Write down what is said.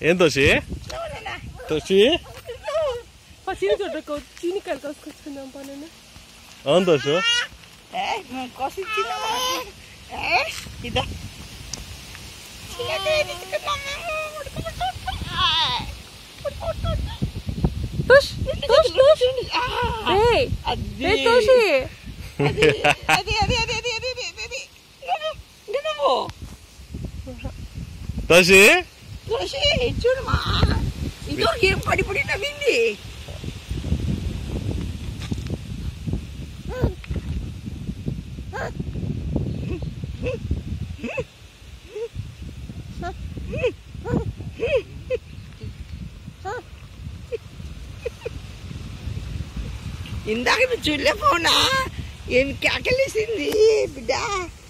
ఏం తోషి చూడనా తోషి చీని చూడ చీని కాయలు కోసుకొచ్చుకుందాం పా నేను అవును తోషు ఏ మేము కోసిచ్చినామా ఏ ఇదా చిన్నదే తీసుకున్నాం మేము ఉడుకుడుకు. ఆ, ఉడుకుడుకు. తుష్ తుష్ తుష్ ఆ, ఏయ్ అది ఏ తోషి అది అది అది అది అది అది అది అది నువ్వు నువ్వు తోషి తులసి చూడమా ఇంతవరకు ఏం పడి పడి నవ్వింది ఇందాక నువ్వు చూడలే పోనా ఏమి కేకలేసింది బిడ్డ